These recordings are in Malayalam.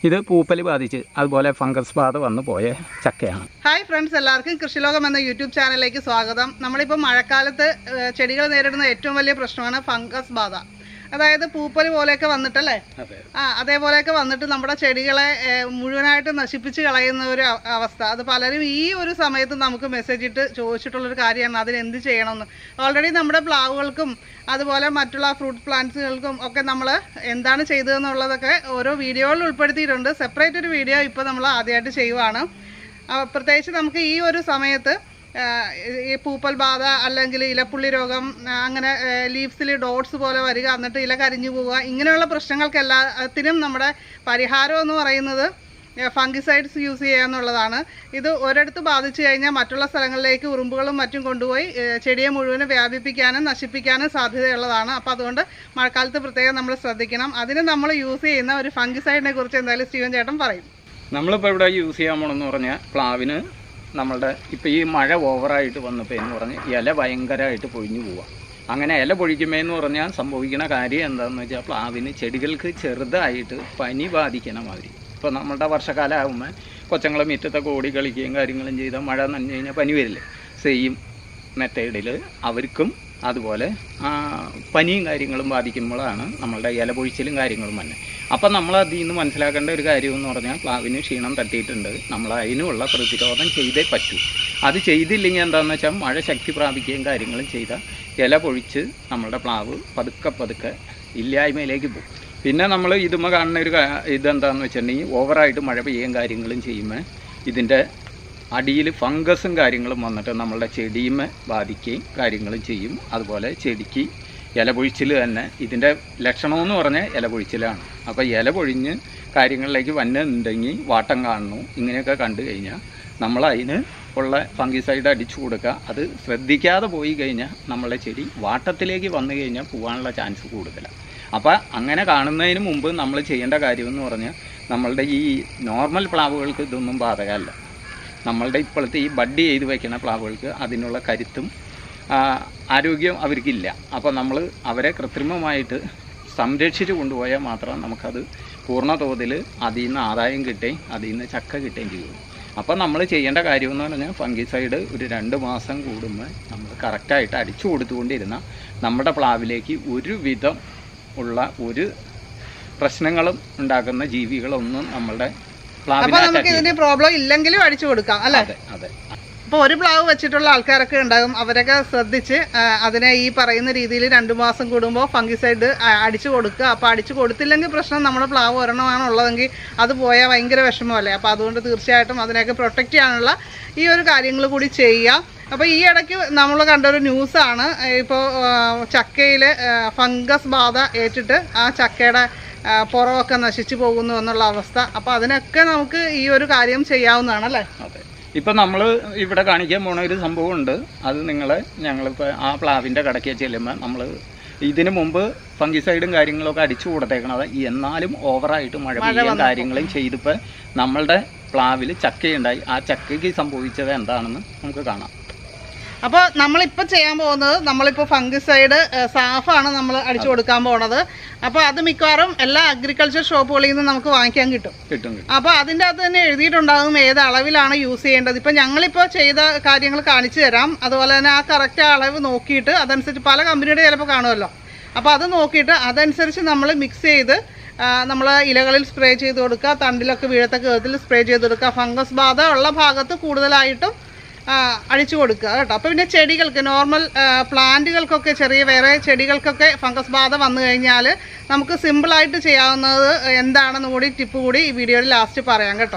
ഇത് പൂപ്പൽ ബാധിച്ച് അതുപോലെ ഫംഗസ് ബാധ വന്നു പോയ ചക്കയാണ് ഹായ് ഫ്രണ്ട്സ് എല്ലാവർക്കും കൃഷിലോകം എന്ന യൂട്യൂബ് ചാനലിലേക്ക് സ്വാഗതം നമ്മളിപ്പോൾ മഴക്കാലത്ത് ഏഹ്, ചെടികൾ നേരിടുന്ന ഏറ്റവും വലിയ പ്രശ്നമാണ് ഫംഗസ് ബാധ അതായത് പൂപ്പൽ പോലെയൊക്കെ വന്നിട്ടല്ലേ അതെ ആ അതേപോലെയൊക്കെ വന്നിട്ട് നമ്മുടെ ചെടികളെ ഏഹ്, മുഴുവനായിട്ട് നശിപ്പിച്ച് കളയുന്ന ഒരു അവ- അവസ്ഥ അത് പലരും ഈ ഒരു സമയത്ത് നമുക്ക് മെസ്സേജ് ഇട്ട് ചോദിച്ചിട്ടുള്ളൊരു കാര്യമാണ് അതിന് എന്ത് ചെയ്യണമെന്ന് ഓൾറെഡി നമ്മുടെ പ്ലാവുകൾക്കും അതുപോലെ മറ്റുള്ള ഫ്രൂട്ട് പ്ലാന്റ്സുകൾക്കും ഒക്കെ നമ്മൾ എന്താണ് ചെയ്തതെന്നുള്ളതൊക്കെ ഓരോ വീഡിയോകളിൽ ഉൾപ്പെടുത്തിയിട്ടുണ്ട് സെപ്പറേറ്റ് ഒരു വീഡിയോ ഇപ്പോൾ നമ്മൾ ആദ്യമായിട്ട് ചെയ്യുവാണ് ആ, പ്രത്യേകിച്ച് നമുക്ക് ഈ ഒരു സമയത്ത് ആ, ഈ പൂപ്പൽ ബാധ അല്ലെങ്കിൽ ഇലപ്പുള്ളി രോഗം ആ, അങ്ങനെ ലീവ്സിൽ ഡോട്ട്സ് പോലെ വരിക എന്നിട്ട് ഇല കരിഞ്ഞു പോവുക ഇങ്ങനെയുള്ള പ്രശ്നങ്ങൾക്ക് എല്ലാത്തിനും നമ്മുടെ പരിഹാരം എന്ന് പറയുന്നത് ഫംഗിസൈഡ്സ് യൂസ് ചെയ്യുക എന്നുള്ളതാണ് ഇത് ഒരിടത്ത് ബാധിച്ചു കഴിഞ്ഞാൽ മറ്റുള്ള സ്ഥലങ്ങളിലേക്ക് ഉറുമ്പുകളും മറ്റും കൊണ്ടുപോയി ഏ, ചെടിയെ മുഴുവനും വ്യാപിപ്പിക്കാനും നശിപ്പിക്കാനും സാധ്യതയുള്ളതാണ് അപ്പോൾ അതുകൊണ്ട് മഴക്കാലത്ത് പ്രത്യേകം നമ്മൾ ശ്രദ്ധിക്കണം അതിന് നമ്മൾ യൂസ് ചെയ്യുന്ന ഒരു ഫംഗിസൈഡിനെ കുറിച്ച് എന്തായാലും സ്റ്റീവൻ ചേട്ടൻ പറയും നമ്മളിപ്പോൾ ഇവിടെ യൂസ് ചെയ്യാൻ പോകണമെന്ന് പറഞ്ഞാൽ പ്ലാവിന് നമ്മളുടെ ഇപ്പോൾ ഈ മഴ ഓവറായിട്ട് വന്നപ്പോൾ എന്ന് പറഞ്ഞ് ഇല ഭയങ്കരമായിട്ട് പൊഴിഞ്ഞു പോവാം അങ്ങനെ ഇല പൊഴിക്കുമ്പോൾ എന്ന് പറഞ്ഞാൽ സംഭവിക്കുന്ന കാര്യം എന്താണെന്ന് വെച്ചാൽ പ്ലാവിന് ചെടികൾക്ക് ചെറുതായിട്ട് പനി ബാധിക്കണ മാതിരി ഇപ്പോൾ നമ്മളുടെ വർഷക്കാലം ആകുമ്പോൾ കൊച്ചങ്ങളെ മുറ്റത്തൊക്കെ ഓടി കളിക്കുകയും കാര്യങ്ങളും ചെയ്താൽ മഴ നനഞ്ഞു കഴിഞ്ഞാൽ പനി വരില്ലേ സെയിം മെത്തേഡിൽ അവർക്കും അതുപോലെ ആ, പനിയും കാര്യങ്ങളും ബാധിക്കുമ്പോഴാണ് നമ്മളുടെ ഇല പൊഴിച്ചിലും കാര്യങ്ങളും തന്നെ അപ്പം നമ്മൾ അതിൽ നിന്ന് മനസ്സിലാക്കേണ്ട ഒരു കാര്യം എന്ന് പറഞ്ഞാൽ പ്ലാവിന് ക്ഷീണം തട്ടിയിട്ടുണ്ട് നമ്മൾ അതിനുള്ള പ്രതിരോധം ചെയ്തേ പറ്റൂ അത് ചെയ്തില്ലെങ്കിൽ എന്താണെന്ന് വെച്ചാൽ മഴ ശക്തി പ്രാപിക്കുകയും കാര്യങ്ങളും ചെയ്താൽ ഇല പൊഴിച്ച് നമ്മളുടെ പ്ലാവ് പതുക്കെ പതുക്കെ ഇല്ലായ്മയിലേക്ക് പോകും പിന്നെ നമ്മൾ ഇതുമ്മ കാണുന്ന ഒരു കാ- ഇതെന്താണെന്ന് വെച്ചിട്ടുണ്ടെങ്കിൽ ഓവറായിട്ട് മഴ പെയ്യുകയും കാര്യങ്ങളും ചെയ്യുമ്പോൾ ഇതിൻ്റെ അടിയിൽ ഫംഗസും കാര്യങ്ങളും വന്നിട്ട് നമ്മളുടെ ചെടിയുമേ ബാധിക്കുകയും കാര്യങ്ങളും ചെയ്യും അതുപോലെ ചെടിക്ക് ഇല പൊഴിച്ചിൽ തന്നെ ഇതിൻ്റെ ലക്ഷണമെന്ന് പറഞ്ഞാൽ ഇല പൊഴിച്ചിലാണ് അപ്പോൾ ഇല പൊഴിഞ്ഞ് കാര്യങ്ങളിലേക്ക് വന്നുണ്ടെങ്കിൽ വാട്ടം കാണുന്നു ഇങ്ങനെയൊക്കെ കണ്ടു കഴിഞ്ഞാൽ നമ്മൾ അതിന് ഉള്ള ഫംഗിസൈഡ് അടിച്ചു കൊടുക്കുക അത് ശ്രദ്ധിക്കാതെ പോയി കഴിഞ്ഞാൽ നമ്മളെ ചെടി വാട്ടത്തിലേക്ക് വന്നു കഴിഞ്ഞാൽ പോകാനുള്ള ചാൻസ് കൂടുതലാണ് അപ്പോൾ അങ്ങനെ കാണുന്നതിന് മുമ്പ് നമ്മൾ ചെയ്യേണ്ട കാര്യമെന്ന് പറഞ്ഞാൽ നമ്മളുടെ ഈ നോർമൽ പ്ലാവുകൾക്ക് ഇതൊന്നും ബാധകമല്ല നമ്മളുടെ ഇപ്പോഴത്തെ ഈ ബഡ് ചെയ്ത് വയ്ക്കുന്ന പ്ലാവുകൾക്ക് അതിനുള്ള കരുത്തും ആ, ആരോഗ്യം അവർക്കില്ല അപ്പോൾ നമ്മൾ അവരെ കൃത്രിമമായിട്ട് സംരക്ഷിച്ച് കൊണ്ടുപോയാൽ മാത്രം നമുക്കത് പൂർണ്ണ തോതിൽ അതിൽ നിന്ന് ആദായം കിട്ടുകയും അതിൽ നിന്ന് ചക്ക കിട്ടുകയും ചെയ്യുള്ളൂ അപ്പോൾ നമ്മൾ ചെയ്യേണ്ട കാര്യം എന്ന് പറഞ്ഞാൽ ഫംഗിസൈഡ് ഒരു രണ്ട് മാസം കൂടുമ്പോൾ നമ്മൾ കറക്റ്റായിട്ട് അടിച്ചു കൊടുത്തുകൊണ്ടിരുന്ന നമ്മുടെ പ്ലാവിലേക്ക് ഒരു വിധം ഉള്ള ഒരു പ്രശ്നങ്ങളും ഉണ്ടാക്കുന്ന ജീവികളൊന്നും നമ്മളുടെ അപ്പൊ പ്ലാവിനെ നമുക്ക് attack ഇതിന് പ്രോബ്ലം ഇല്ലെങ്കിലും അടിച്ചു കൊടുക്കാം അല്ലെ അതെ അതെ അപ്പൊ ഒരു പ്ലാവ് വെച്ചിട്ടുള്ള ആൾക്കാരൊക്കെ ഉണ്ടാകും അവരൊക്കെ ശ്രദ്ധിച്ച് ആ, അതിനെ ഈ പറയുന്ന രീതിയിൽ രണ്ടു മാസം കൂടുമ്പോൾ ഫംഗിസൈഡ് അടിച്ചു കൊടുക്കുക അപ്പൊ അടിച്ചു കൊടുത്തില്ലെങ്കിൽ പ്രശ്നം നമ്മുടെ പ്ലാവ് ഒരെണ്ണമാണ് ഉള്ളതെങ്കിൽ അത് പോയാൽ ഭയങ്കര വിഷമമല്ലേ അപ്പൊ അതുകൊണ്ട് തീർച്ചയായിട്ടും അതിനെയൊക്കെ പ്രൊട്ടക്ട് ചെയ്യാനുള്ള ഈ ഒരു കാര്യങ്ങൾ കൂടി ചെയ്യുക അപ്പോൾ ഈ ഇടയ്ക്ക് നമ്മൾ കണ്ട ഒരു ന്യൂസാണ് ഇപ്പോൾ ചക്കയിൽ ഫംഗസ് ബാധ ഏറ്റിട്ട് ആ ചക്കയുടെ ആ, പുറമൊക്കെ നശിച്ചു പോകുന്നു എന്നുള്ള അവസ്ഥ അപ്പോൾ അതിനൊക്കെ നമുക്ക് ഈ ഒരു കാര്യം ചെയ്യാവുന്നതാണ് അല്ലേ അതെ ഇപ്പം നമ്മൾ ഇവിടെ കാണിക്കാൻ പോണ ഒരു സംഭവമുണ്ട് അത് നിങ്ങളെ ഞങ്ങളിപ്പോൾ ആ പ്ലാവിൻ്റെ കടയ്ക്ക് ചെല്ലുമ്പോൾ നമ്മൾ ഇതിനു മുമ്പ് ഫംഗിസൈഡും കാര്യങ്ങളൊക്കെ അടിച്ചു കൊടുത്തേക്കണത് എന്നാലും ഓവറായിട്ട് മഴ പെയ്യാൻ കാര്യങ്ങളും ചെയ്തപ്പോൾ നമ്മളുടെ പ്ലാവിൽ ചക്കയുണ്ടായി ആ ചക്കയ്ക്ക് സംഭവിച്ചത് എന്താണെന്ന് നമുക്ക് കാണാം അപ്പോൾ നമ്മളിപ്പോൾ ചെയ്യാൻ പോകുന്നത് നമ്മളിപ്പോൾ ഫംഗിസൈഡ് സാഫാണ് നമ്മൾ അടിച്ചു കൊടുക്കാൻ പോണത് അപ്പോൾ അത് മിക്കവാറും എല്ലാ അഗ്രികൾച്ചർ ഷോപ്പുകളിൽ നിന്ന് നമുക്ക് വാങ്ങിക്കാൻ കിട്ടും കിട്ടും കിട്ടും അപ്പോൾ അതിൻ്റെ അകത്ത് തന്നെ എഴുതിയിട്ടുണ്ടാകും ഏത് അളവിലാണ് യൂസ് ചെയ്യേണ്ടത് ഇപ്പം ഞങ്ങളിപ്പോൾ ചെയ്ത കാര്യങ്ങൾ കാണിച്ചു തരാം അതുപോലെ തന്നെ ആ കറക്റ്റ് അളവ് നോക്കിയിട്ട് അതനുസരിച്ച് പല കമ്പനിയുടെ ചിലപ്പോൾ കാണുമല്ലോ അപ്പോൾ അത് നോക്കിയിട്ട് അതനുസരിച്ച് നമ്മൾ മിക്സ് ചെയ്ത് നമ്മൾ ഇലകളിൽ സ്പ്രേ ചെയ്ത് കൊടുക്കുക തണ്ടിലൊക്കെ വീഴത്തക്ക വിധത്തിൽ സ്പ്രേ ചെയ്ത് കൊടുക്കുക ഫംഗസ് ബാധ ഉള്ള ഭാഗത്ത് കൂടുതലായിട്ടും ആ, അടിച്ചു കൊടുക്കുക കേട്ടോ അപ്പോൾ പിന്നെ ചെടികൾക്ക് നോർമൽ പ്ലാന്റുകൾക്കൊക്കെ ചെറിയ വേറെ ചെടികൾക്കൊക്കെ ഫംഗസ് ബാധ വന്നു കഴിഞ്ഞാൽ നമുക്ക് സിമ്പിളായിട്ട് ചെയ്യാവുന്നത് എന്താണെന്ന് കൂടി ടിപ്പ് കൂടി ഈ വീഡിയോയിൽ ലാസ്റ്റ് പറയാം കേട്ടോ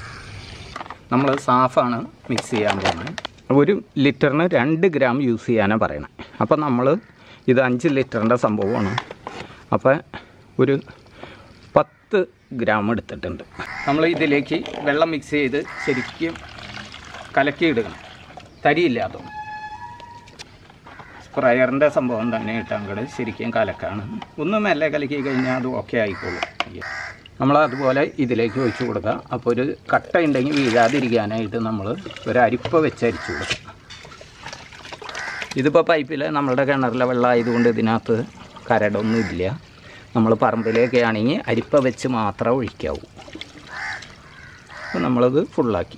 നമ്മൾ സാഫാണ് മിക്സ് ചെയ്യാൻ പോകുന്നത് ഒരു ലിറ്ററിന് രണ്ട് ഗ്രാം യൂസ് ചെയ്യാനാണ് പറയണത് അപ്പോൾ നമ്മൾ ഇത് അഞ്ച് ലിറ്ററിൻ്റെ സംഭവമാണ് അപ്പോൾ ഒരു പത്ത് ഗ്രാം എടുത്തിട്ടുണ്ട് നമ്മൾ ഇതിലേക്ക് വെള്ളം മിക്സ് ചെയ്ത് ശരിക്കും കലക്കി ഇടണം തരിയില്ലാതെ സ്പ്രയറിൻ്റെ സംഭവം തന്നെ ഇട്ടങ്ങട് ശരിക്കും കലക്കാണ് ഒന്ന് മെല്ലെ കലക്കി കഴിഞ്ഞാൽ അത് ഓക്കെ ആയിക്കോളും നമ്മൾ അതുപോലെ ഇതിലേക്ക് ഒഴിച്ചു കൊടുക്കുക അപ്പോൾ ഒരു കട്ട ഉണ്ടെങ്കിൽ വീഴാതിരിക്കാനായിട്ട് നമ്മൾ ഒരു അരിപ്പ വെച്ച് അരിച്ചു കൊടുക്കുക ഇതിപ്പോൾ പൈപ്പിൽ നമ്മളുടെ കിണറിലെ വെള്ളം ആയതുകൊണ്ട് ഇതിനകത്ത് കരടൊന്നും ഇല്ല നമ്മൾ പറമ്പിലേക്കാണെങ്കിൽ അരിപ്പ വെച്ച് മാത്രമേ ഒഴിക്കാവൂ അപ്പോൾ നമ്മളത് ഫുള്ളാക്കി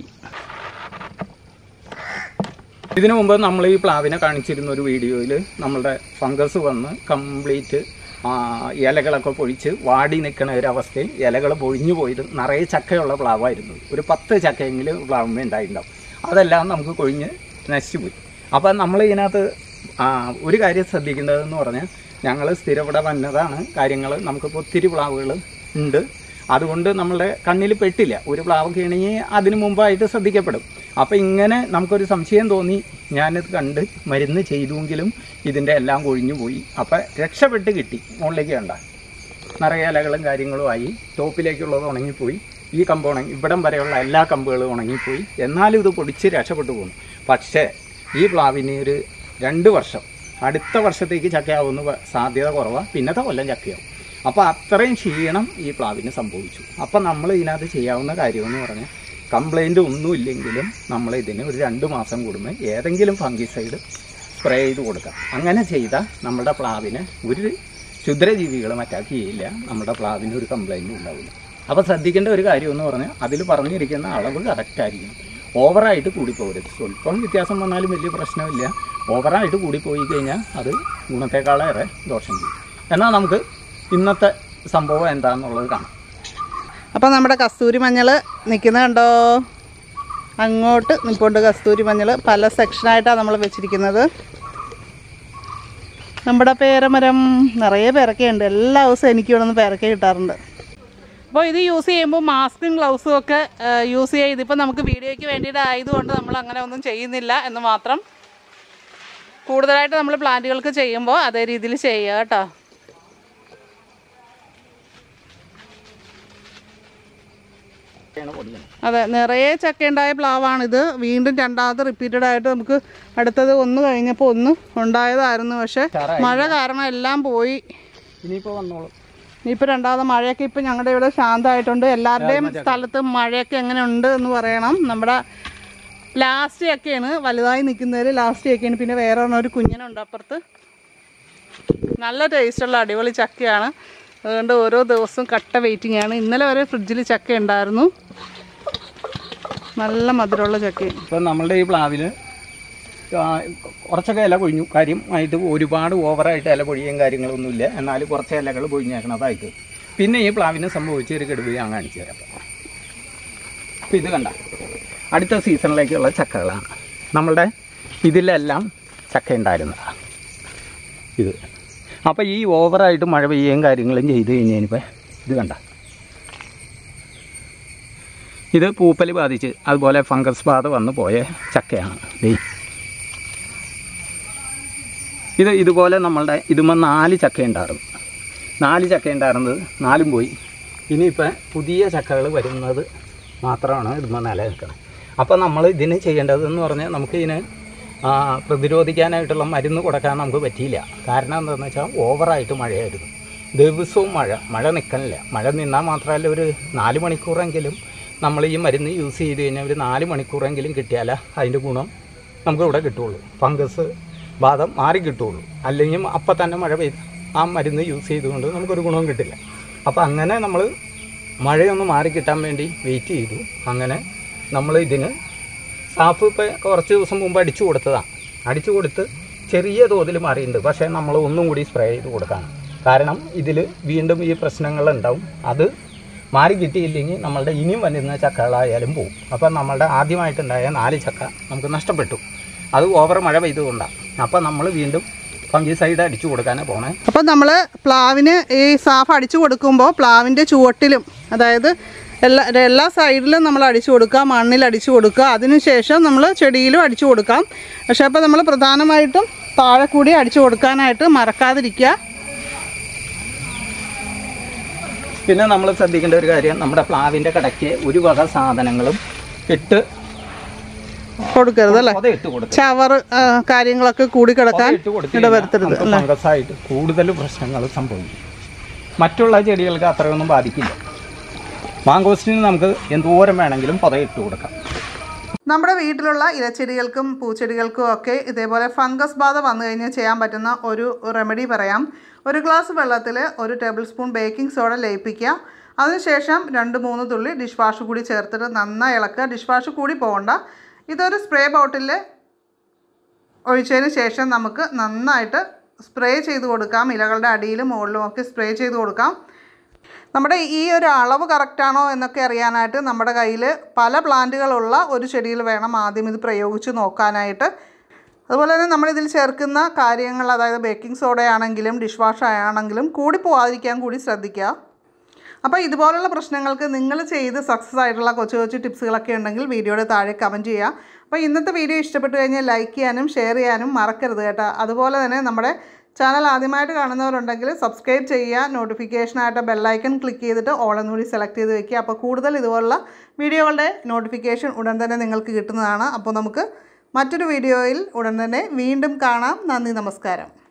ഇതിനു മുമ്പ് നമ്മൾ ഈ പ്ലാവിനെ കാണിച്ചിരുന്ന ഒരു വീഡിയോയിൽ നമ്മളുടെ ഫംഗസ് വന്ന് കംപ്ലീറ്റ് ഇലകളൊക്കെ പൊഴിച്ച് വാടി നിൽക്കുന്ന ഒരവസ്ഥയിൽ ഇലകൾ പൊഴിഞ്ഞു പോയത് നിറയെ ചക്കയുള്ള പ്ലാവായിരുന്നു ഒരു പത്ത് ചക്കയെങ്കിലും പ്ലാവുമേ ഉണ്ടായിട്ടുണ്ടാവും അതെല്ലാം നമുക്ക് കൊഴിഞ്ഞ് നശിച്ചു പോയി അപ്പം നമ്മൾ ഇതിനകത്ത് ആ, ഒരു കാര്യം ശ്രദ്ധിക്കേണ്ടതെന്ന് പറഞ്ഞാൽ ഞങ്ങൾ സ്ഥിരവിടെ വന്നതാണ് കാര്യങ്ങൾ നമുക്കിപ്പോൾ ഒത്തിരി പ്ലാവുകൾ ഉണ്ട് അതുകൊണ്ട് നമ്മളുടെ കണ്ണിൽ പെട്ടില്ല ഒരു പ്ലാവ് കിണങ്ങി അതിന് മുമ്പായിട്ട് ശ്രദ്ധിക്കപ്പെടും അപ്പോൾ ഇങ്ങനെ നമുക്കൊരു സംശയം തോന്നി ഞാനിത് കണ്ട് മരുന്ന് ചെയ്തുവെങ്കിലും ഇതിൻ്റെ എല്ലാം കൊഴിഞ്ഞു പോയി അപ്പം രക്ഷപ്പെട്ട് കിട്ടി മുകളിലേക്ക് കണ്ട നിറയെ ഇലകളും കാര്യങ്ങളും ആയി ടോപ്പിലേക്കുള്ളത് ഉണങ്ങിപ്പോയി ഈ കമ്പ് ഉണങ്ങി ഇവിടം വരെയുള്ള എല്ലാ കമ്പുകളും ഉണങ്ങിപ്പോയി എന്നാലും ഇത് പൊടിച്ച് രക്ഷപ്പെട്ടു പോകുന്നു പക്ഷേ ഈ പ്ലാവിന് ഒരു രണ്ട് വർഷം അടുത്ത വർഷത്തേക്ക് ചക്കയാവുന്ന വ- സാധ്യത കുറവാണ് പിന്നത്തെ കൊല്ലം ചക്കയാവും അപ്പോൾ അത്രയും ക്ഷീണം ഈ പ്ലാവിന് സംഭവിച്ചു അപ്പം നമ്മൾ ഇതിനകത്ത് ചെയ്യാവുന്ന കാര്യമെന്ന് പറഞ്ഞാൽ കംപ്ലൈൻറ്റ് ഒന്നുമില്ലെങ്കിലും നമ്മൾ ഇതിന് ഒരു രണ്ട് മാസം കൂടുമ്പോൾ ഏതെങ്കിലും ഫംഗിസൈഡ് സ്പ്രേ ചെയ്ത് കൊടുക്കാം അങ്ങനെ ചെയ്താൽ നമ്മുടെ പ്ലാവിന് ഒരു ക്ഷുദ്രജീവികളും അറ്റാക്ക് ചെയ്യില്ല നമ്മുടെ പ്ലാവിന് ഒരു കംപ്ലൈൻറ്റും ഉണ്ടാവില്ല അപ്പോൾ ശ്രദ്ധിക്കേണ്ട ഒരു കാര്യം എന്ന് പറഞ്ഞാൽ അതിൽ പറഞ്ഞിരിക്കുന്ന അളവ് കറക്റ്റ് ആയിരിക്കും ഓവറായിട്ട് കൂടിപ്പോകരുത് സ്വല്പം വ്യത്യാസം വന്നാലും വലിയ പ്രശ്നമില്ല ഓവറായിട്ട് കൂടിപ്പോയി കഴിഞ്ഞാൽ അത് ഗുണത്തെക്കാളേറെ ദോഷം ചെയ്യും എന്നാൽ നമുക്ക് ഇന്നത്തെ സംഭവം എന്താണെന്നുള്ളത് കാണാം അപ്പോൾ നമ്മുടെ കസ്തൂരി മഞ്ഞൾ നിൽക്കുന്നത് കണ്ടോ അങ്ങോട്ട് നിൽപ്പുണ്ട് കസ്തൂരി മഞ്ഞൾ പല സെക്ഷനായിട്ടാണ് നമ്മൾ വെച്ചിരിക്കുന്നത് നമ്മുടെ പേരമരം നിറയെ പേരക്കയുണ്ട് എല്ലാ ദിവസവും എനിക്ക് ഇവിടെ നിന്ന് പേരക്ക കിട്ടാറുണ്ട് അപ്പോൾ ഇത് യൂസ് ചെയ്യുമ്പോൾ മാസ്കും ഗ്ലൗസും ഒക്കെ യൂസ് ചെയ്യുക ഇതിപ്പോൾ നമുക്ക് വീഡിയോയ്ക്ക് വേണ്ടിയിട്ട് ആയതുകൊണ്ട് നമ്മൾ അങ്ങനെ ഒന്നും ചെയ്യുന്നില്ല എന്ന് മാത്രം കൂടുതലായിട്ട് നമ്മൾ പ്ലാന്റുകൾക്ക് ചെയ്യുമ്പോൾ അതേ രീതിയിൽ ചെയ്യുക കേട്ടോ പൊടിയണം അതെ നിറയെ ചക്കയുണ്ടായ പ്ലാവാണിത് വീണ്ടും രണ്ടാമത് റിപ്പീറ്റഡ് ആയിട്ട് നമുക്ക് അടുത്തത് ഒന്ന് കഴിഞ്ഞപ്പോൾ ഒന്ന് ഉണ്ടായതായിരുന്നു പക്ഷെ ഉഷാറായി. മഴ കാരണം എല്ലാം പോയി ഇനിയിപ്പോൾ വന്നോളും ഇനിയിപ്പോൾ രണ്ടാമത് മഴയൊക്കെ ഇപ്പം ഞങ്ങളുടെ ഇവിടെ ശാന്തമായിട്ടുണ്ട് എല്ലാവരുടെയും സ്ഥലത്ത് മഴയൊക്കെ എങ്ങനെ ഉണ്ട് എന്ന് പറയണം നമ്മുടെ ലാസ്റ്റ് ചക്കയാണ് വലുതായി നിൽക്കുന്നതിൽ ലാസ്റ്റ് ചക്കയാണ് പിന്നെ വേറെ ഒരെണ്ണം ഒരു കുഞ്ഞനുണ്ട് അപ്പുറത്ത് നല്ല ടേസ്റ്റുള്ള അടിപൊളി ചക്കയാണ് അതുകൊണ്ട് ഓരോ ദിവസവും കട്ട വെയിറ്റിംഗ് ആണ് ഇന്നലെ വരെ ഫ്രിഡ്ജിൽ ചക്ക ഉണ്ടായിരുന്നു നല്ല മധുരമുള്ള ചക്കയും ഇപ്പം നമ്മളുടെ ഈ പ്ലാവിൽ കുറച്ചൊക്കെ ഇല കൊഴിഞ്ഞു കാര്യമായിട്ട് ഒരുപാട് ഓവറായിട്ട് ഇല പൊഴിയും കാര്യങ്ങളൊന്നുമില്ല എന്നാൽ കുറച്ച് ഇലകൾ പൊഴിഞ്ഞേക്കണതായിട്ട് പിന്നെ ഈ പ്ലാവിന് സംഭവിച്ച ഒരു കെടുവ് ഞാൻ കാണിച്ചു തരാം അപ്പം ഇത് കണ്ട അടുത്ത സീസണിലേക്കുള്ള ചക്കകളാണ് നമ്മളുടെ ഇതിലെല്ലാം ചക്ക ഉണ്ടായിരുന്നതാണ് ഇത് അപ്പോൾ ഈ ഓവറായിട്ട് മഴ പെയ്യുകയും കാര്യങ്ങളും ചെയ്ത് കഴിഞ്ഞപ്പോൾ ഇത് കണ്ട ഇത് പൂപ്പൽ ബാധിച്ച് അതുപോലെ ഫംഗസ് ബാധ വന്നു പോയ ചക്കയാണ് ദേ ഇത് ഇതുപോലെ നമ്മളുടെ ഇതുമ്പോൾ നാല് ചക്ക ഉണ്ടായിരുന്നു നാല് ചക്ക ഉണ്ടായിരുന്നത് നാലും പോയി ഇനിയിപ്പോൾ പുതിയ ചക്കകൾ വരുന്നത് മാത്രമാണ് ഇതുമ്പോൾ നിലനിൽക്കുന്നത് അപ്പോൾ നമ്മൾ ഇതിന് ചെയ്യേണ്ടതെന്ന് പറഞ്ഞാൽ നമുക്ക് ഇതിന് ആ, പ്രതിരോധിക്കാനായിട്ടുള്ള മരുന്ന് കൊടുക്കാൻ നമുക്ക് പറ്റിയില്ല കാരണം എന്താണെന്ന് വെച്ചാൽ ഓവറായിട്ട് മഴയായിരുന്നു ദിവസവും മഴ മഴ നിൽക്കണില്ല മഴ നിന്നാൽ മാത്രമല്ല ഒരു നാല് മണിക്കൂറെങ്കിലും നമ്മൾ ഈ മരുന്ന് യൂസ് ചെയ്ത് കഴിഞ്ഞാൽ ഒരു നാല് മണിക്കൂറെങ്കിലും കിട്ടിയാലേ അതിൻ്റെ ഗുണം നമുക്ക് ഇവിടെ കിട്ടുള്ളൂ ഫംഗസ് ബാധ മാറി കിട്ടുള്ളൂ അല്ലെങ്കിൽ അപ്പം തന്നെ മഴ പെയ്ത് ആ മരുന്ന് യൂസ് ചെയ്തുകൊണ്ട് നമുക്കൊരു ഗുണവും കിട്ടില്ല അപ്പോൾ അങ്ങനെ നമ്മൾ മഴയൊന്ന് മാറി കിട്ടാൻ വേണ്ടി വെയിറ്റ് ചെയ്തു അങ്ങനെ നമ്മൾ ഇതിന് സാഫ് ഇപ്പോൾ കുറച്ച് ദിവസം മുമ്പ് അടിച്ചു കൊടുത്തതാണ് അടിച്ചു കൊടുത്ത് ചെറിയ തോതിൽ മാറിയിട്ടുണ്ട് പക്ഷേ നമ്മൾ ഒന്നും കൂടി സ്പ്രേ ചെയ്ത് കൊടുക്കണം കാരണം ഇതിൽ വീണ്ടും ഈ പ്രശ്നങ്ങളുണ്ടാവും അത് മാറി കിട്ടിയില്ലെങ്കിൽ നമ്മളുടെ ഇനിയും വരുന്ന ചക്കകളായാലും പോകും അപ്പം നമ്മളുടെ ആദ്യമായിട്ടുണ്ടായ നാല് ചക്ക നമുക്ക് നഷ്ടപ്പെട്ടു അത് ഓവർ മഴ പെയ്തുകൊണ്ടാണ് അപ്പം നമ്മൾ വീണ്ടും ഫംഗിസൈഡ് അടിച്ചു കൊടുക്കാനാണ് പോണേ അപ്പോൾ നമ്മൾ പ്ലാവിന് ഈ സാഫ് അടിച്ചു കൊടുക്കുമ്പോൾ പ്ലാവിൻ്റെ ചുവട്ടിലും അതായത് എല്ലാ എല്ലാ സൈഡിലും നമ്മൾ അടിച്ചു കൊടുക്കുക മണ്ണിൽ അടിച്ചു കൊടുക്കുക അതിനുശേഷം നമ്മൾ ചെടിയിലും അടിച്ചു കൊടുക്കാം പക്ഷേ അപ്പോൾ നമ്മൾ പ്രധാനമായിട്ടും താഴെ കൂടി അടിച്ചു കൊടുക്കാനായിട്ട് മറക്കാതിരിക്കുക പിന്നെ നമ്മൾ ശ്രദ്ധിക്കേണ്ട ഒരു കാര്യം നമ്മുടെ പ്ലാവിൻ്റെ കടയ്ക്ക് ഒരു വക സാധനങ്ങളും ഇട്ട് കൊടുക്കരുത് അല്ലേ പൊത ഇട്ട് കൊടുക്കുക ചവറ് ആ, കാര്യങ്ങളൊക്കെ കൂടി കിടക്കാൻ ഇട്ട് കൊടുത്ത് ഇടവരുത്തരുത് നമുക്ക് ഫംഗസായിട്ട് കൂടുതൽ പ്രശ്നങ്ങൾ സംഭവിക്കും മറ്റുള്ള ചെടികൾക്ക് അത്രയൊന്നും ബാധിക്കില്ല മാങ്കോസ്റ്റിന് നമുക്ക് എന്തോരം വേണമെങ്കിലും പൊത ഇട്ട് കൊടുക്കാം നമ്മുടെ വീട്ടിലുള്ള ഇലച്ചെടികൾക്കും പൂച്ചെടികൾക്കും ഒക്കെ ഇതേപോലെ ഫംഗസ് ബാധ വന്നു കഴിഞ്ഞാൽ ചെയ്യാൻ പറ്റുന്ന ഒരു റെമഡി പറയാം ഒരു ഗ്ലാസ് വെള്ളത്തിൽ ഒരു ടേബിൾ സ്പൂൺ ബേക്കിംഗ് സോഡ ലയിപ്പിക്കുക അതിനുശേഷം രണ്ട് മൂന്ന് തുള്ളി ഡിഷ് വാഷ് കൂടി ചേർത്തിട്ട് നന്നായി ഇളക്കുക ഡിഷ് വാഷ് കൂടി പോകണ്ട ഇതൊരു സ്പ്രേ ബോട്ടിൽ ഒഴിച്ചതിന് ശേഷം നമുക്ക് നന്നായിട്ട് സ്പ്രേ ചെയ്ത് കൊടുക്കാം ഇലകളുടെ അടിയിലും മുകളിലും ഒക്കെ സ്പ്രേ ചെയ്ത് കൊടുക്കാം നമ്മുടെ ഈ ഒരു അളവ് കറക്റ്റാണോ എന്നൊക്കെ അറിയാനായിട്ട് നമ്മുടെ കയ്യിൽ പല പ്ലാന്റുകളുള്ള ഒരു ചെടിയിൽ വേണം ആദ്യം ഇത് പ്രയോഗിച്ച് നോക്കാനായിട്ട് അതുപോലെ തന്നെ നമ്മളിതിൽ ചേർക്കുന്ന കാര്യങ്ങൾ അതായത് ബേക്കിംഗ് സോഡയാണെങ്കിലും ഡിഷ് വാഷ് ആണെങ്കിലും കൂടി പോവാതിരിക്കാൻ കൂടി ശ്രദ്ധിക്കുക അപ്പോൾ ഇതുപോലുള്ള പ്രശ്നങ്ങൾക്ക് നിങ്ങൾ ചെയ്ത് സക്സസ് ആയിട്ടുള്ള കൊച്ചു കൊച്ചു ടിപ്സുകളൊക്കെ ഉണ്ടെങ്കിൽ വീഡിയോയുടെ താഴെ കമൻറ്റ് ചെയ്യുക അപ്പോൾ ഇന്നത്തെ വീഡിയോ ഇഷ്ടപ്പെട്ടു കഴിഞ്ഞാൽ ലൈക്ക് ചെയ്യാനും ഷെയർ ചെയ്യാനും മറക്കരുത് കേട്ടോ അതുപോലെ തന്നെ നമ്മുടെ ചാനൽ ആദ്യമായിട്ട് കാണുന്നവരുണ്ടെങ്കിൽ സബ്സ്ക്രൈബ് ചെയ്യുക നോട്ടിഫിക്കേഷനായിട്ട് ബെല്ലൈക്കൺ ക്ലിക്ക് ചെയ്തിട്ട് ഓൾ എന്നുകൂടി സെലക്ട് ചെയ്ത് വെക്കുക അപ്പോൾ കൂടുതൽ ഇതുപോലുള്ള വീഡിയോകളുടെ നോട്ടിഫിക്കേഷൻ ഉടൻ തന്നെ നിങ്ങൾക്ക് കിട്ടുന്നതാണ് അപ്പോൾ നമുക്ക് മറ്റൊരു വീഡിയോയിൽ ഉടൻ തന്നെ വീണ്ടും കാണാം നന്ദി നമസ്കാരം